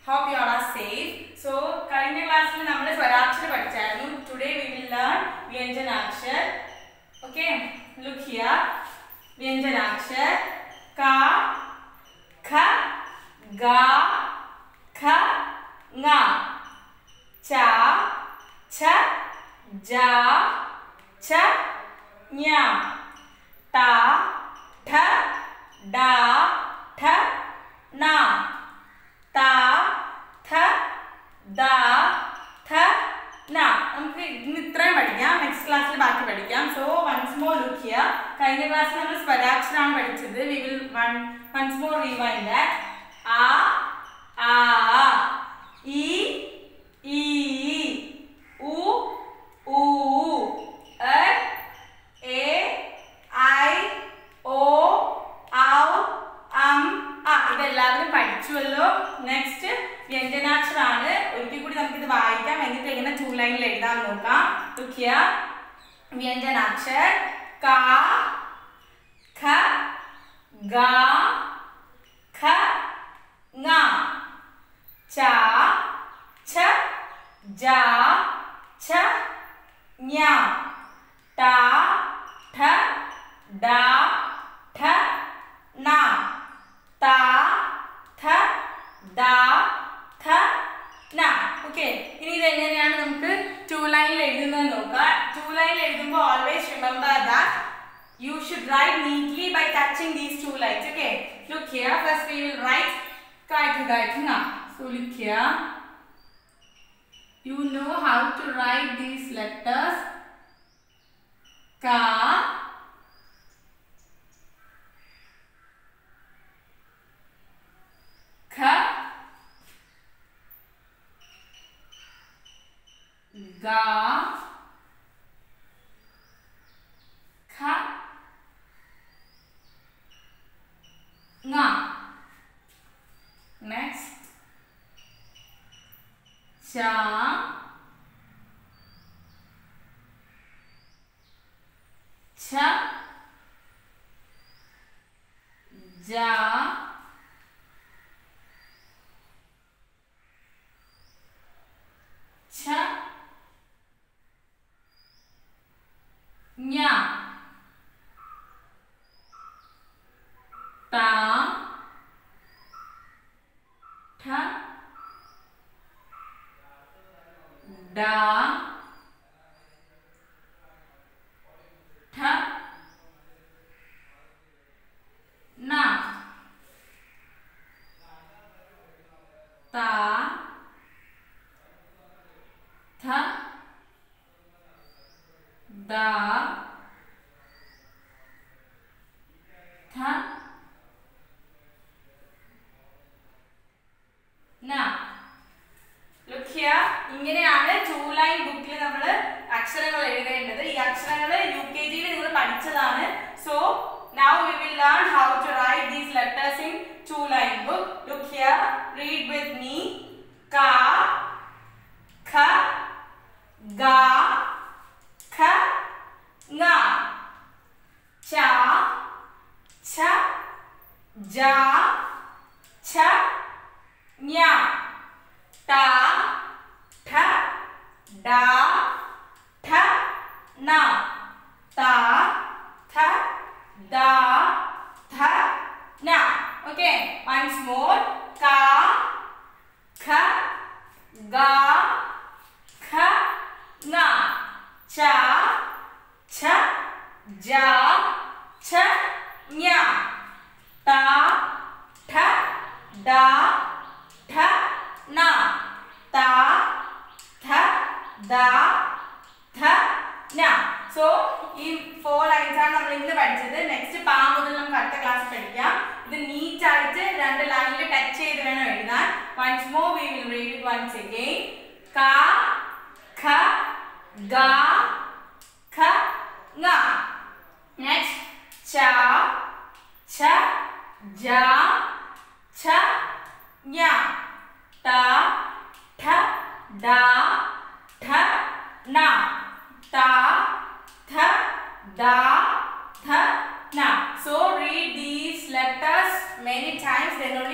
Hope you are are safe so കഴിഞ്ഞ ക്ലാസ്സിൽ നമ്മൾ സ്വരാക്ഷരം പഠിച്ചായിരുന്നു ടുഡേ വി വിൽ ലേൺ വ്യഞ്ജനാക്ഷർ ഓക്കെ ലുക്ക് ഹിയർ വ്യഞ്ജനാക്ഷർ ക ഖ ഗ ഖ ങ ച ഛ ജ ഛ ഞ ട ഠ ഡ ഠ ന ത ഥ ദ ഥ ന നമുക്ക് ഇന്ന് ഇത്രയും പഠിക്കാം നെക്സ്റ്റ് ക്ലാസ്സിൽ ബാക്കി പഠിക്കാം so once more look here കഴിഞ്ഞ ക്ലാസ്സിൽ നമ്മൾ സ്വരാക്ഷരമാണ് പഠിച്ചത് we will one once more rewind that ആ ആ ഇ ഈ ഉ ഊ എ എ ഐ ഓ ഔ അം ആ ഇതെല്ലാവരും പഠിച്ചുവല്ലോ നെക്സ്റ്റ് വ്യഞ്ജനാക്ഷരാണ് ഒരിക്കൽ കൂടി നമുക്കിത് വായിക്കാം എന്നിട്ട് എങ്ങനെ ടൂ ലൈനിൽ എഴുതാൻ നോക്കാം ലുക്കിയ വ്യഞ്ജനാക്ഷർ ക ഖ ഗ ഖ ങ ച ഛ ജ ഛ ഞ ട ഠ ഡ ഠ ന ത ഥ ദ ഥ ന ഓക്കെ ഇനി ഇത് എങ്ങനെയാണ് നമുക്ക് ടു ലൈനിൽ എഴുതുന്നത് നോക്കാം ടു ലൈനിൽ എഴുതുമ്പോൾ always remember that you should write neatly by touching these two lines okay look here first we will write kite kite na so look here you know how to write these letters ka kha ga kha nga next cha cha ja cha nya ta tha da tha na ta tha da tha Now, look here. ഇങ്ങനെയാണ് two line ബുക്കിൽ നമ്മൾ അക്ഷരങ്ങൾ എഴുതേണ്ടത് ഈ അക്ഷരങ്ങൾ U K ജിയിൽ നിങ്ങൾ പഠിച്ചതാണ് so now we will learn how to write these letters in two line book look here read with me ക ഖ ഗ ഖ ങ ച ഛ ജ ഛ ஞ ட ட ட ட ந த த த த ந ஓகே once more க க க க ங ச ಛ ಜ ಛ ಞ ಟ ಠ ಡ ಠ ನ ತ ಥ ദ ഥ ന സോ ഈ ഫോർ ലൈൻസ് ആണ് നമ്മൾ ഇന്ന് പഠിച്ചത് നെക്സ്റ്റ് പാ മുതൽ നമുക്ക് അടുത്ത ക്ലാസ് പഠിക്കാം ഇത് നീറ്റ് ആയിട്ട് രണ്ട് ലൈനിൽ ടച്ച് ചെയ്ത് വേണം എഴുതാൻ once more we will read it once again ക ഖ ഗ ഖ ങ നെക്സ്റ്റ് ച ഛ ജ ഛ ஞ ത ഠ ഡ ഠ ന ത ഥ ദ ഥ ന so read these letters many times then only